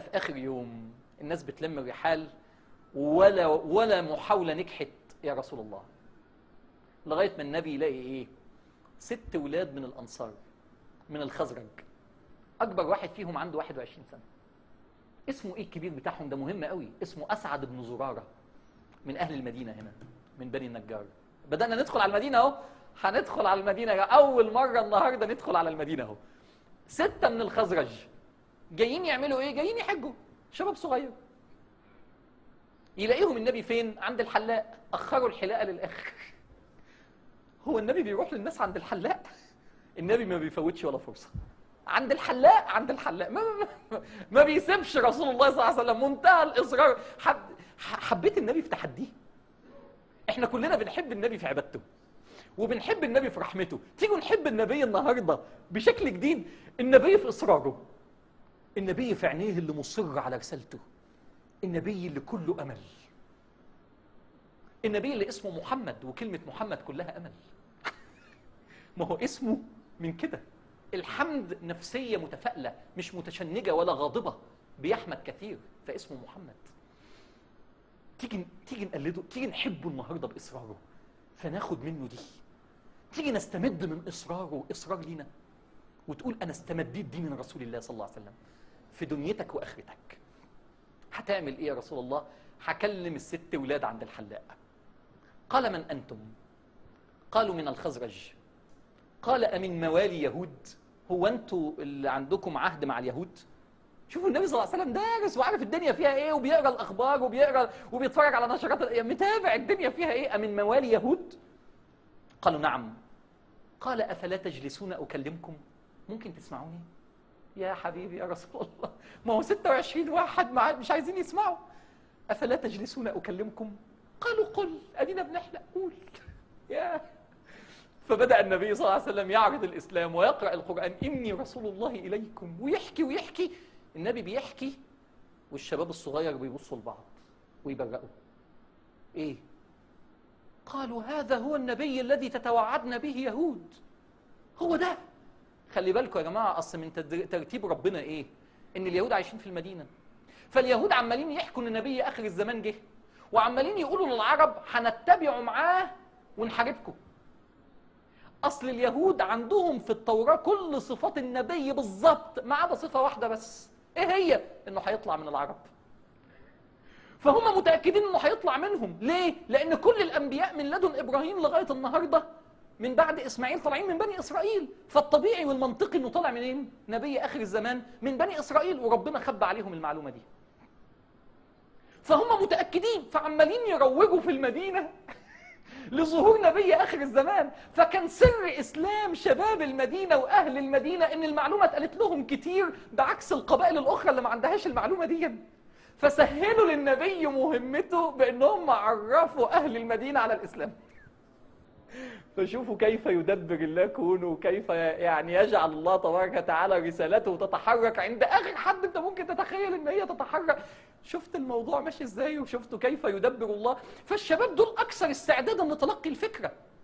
في اخر يوم الناس بتلم الرحال ولا ولا محاوله نجحت يا رسول الله لغايه ما النبي يلاقي ايه ست ولاد من الانصار من الخزرج اكبر واحد فيهم عنده 21 سنه اسمه ايه الكبير بتاعهم ده مهم قوي اسمه اسعد بن زراره من اهل المدينه هنا من بني النجار بدانا ندخل على المدينه اهو هندخل على المدينه اول مره النهارده ندخل على المدينه اهو سته من الخزرج جايين يعملوا ايه جايين يحجوا شباب صغير يلاقيهم النبي فين عند الحلاق اخروا الحلاقه للاخر هو النبي بيروح للناس عند الحلاق النبي ما بيفوتش ولا فرصه عند الحلاق عند الحلاق ما, ما, ما بيسيبش رسول الله صلى الله عليه وسلم منتهى الاصرار حب حبيت النبي في تحديه احنا كلنا بنحب النبي في عبادته وبنحب النبي في رحمته تيجوا نحب النبي النهارده بشكل جديد النبي في اصراره النبي في عينيه اللي مصر على رسالته النبي اللي كله امل النبي اللي اسمه محمد وكلمه محمد كلها امل ما هو اسمه من كده الحمد نفسيه متفائله مش متشنجه ولا غاضبه بيحمد كثير فاسمه محمد تيجي تيجي نقلده تيجي نحبه النهارده باصراره فناخد منه دي تيجي نستمد من اصراره اصرار لينا وتقول انا استمديت دي من رسول الله صلى الله عليه وسلم في دنيتك واخرتك هتعمل ايه يا رسول الله هكلم الست ولاد عند الحلاق قال من انتم قالوا من الخزرج قال امن موالي يهود هو انتوا اللي عندكم عهد مع اليهود شوفوا النبي صلى الله عليه وسلم دارس وعارف الدنيا فيها ايه وبيقرا الاخبار وبيقرا وبيتفرج على نشرات متابع الدنيا فيها ايه امن موالي يهود قالوا نعم قال افلا تجلسون اكلمكم ممكن تسمعوني يا حبيبي يا رسول الله ما هو 26 واحد مع مش عايزين يسمعوا افلا تجلسون اكلمكم قالوا قل ادينا بنحلق قول يا فبدا النبي صلى الله عليه وسلم يعرض الاسلام ويقرا القران اني رسول الله اليكم ويحكي ويحكي النبي بيحكي والشباب الصغير بيبصوا لبعض ويبرقوا ايه قالوا هذا هو النبي الذي تتوعدنا به يهود هو ده خلي بالكم يا جماعه اصل من ترتيب ربنا ايه ان اليهود عايشين في المدينه فاليهود عمالين يحكوا ان النبي اخر الزمان جه وعمالين يقولوا للعرب هنتبعوا معاه ونحاربكم اصل اليهود عندهم في التوراه كل صفات النبي بالظبط ما عدا صفه واحده بس ايه هي انه هيطلع من العرب فهم متاكدين انه هيطلع منهم ليه لان كل الانبياء من لدن ابراهيم لغايه النهارده من بعد اسماعيل طالعين من بني اسرائيل فالطبيعي والمنطقي انه طالع منين نبي اخر الزمان من بني اسرائيل وربنا خبى عليهم المعلومه دي فهم متاكدين فعمالين يروجوا في المدينه لظهور نبي اخر الزمان فكان سر اسلام شباب المدينه واهل المدينه ان المعلومه اتقالت لهم كتير بعكس القبائل الاخرى اللي ما عندهاش المعلومه دي فسهلوا للنبي مهمته بانهم عرفوا اهل المدينه على الاسلام فشوفوا كيف يدبر الله كونه وكيف يعني يجعل الله تبارك وتعالى رسالته تتحرك عند اخر حد انت ممكن تتخيل ان هي تتحرك شفت الموضوع ماشي ازاي وشفتوا كيف يدبر الله فالشباب دول اكثر استعدادا لتلقي الفكره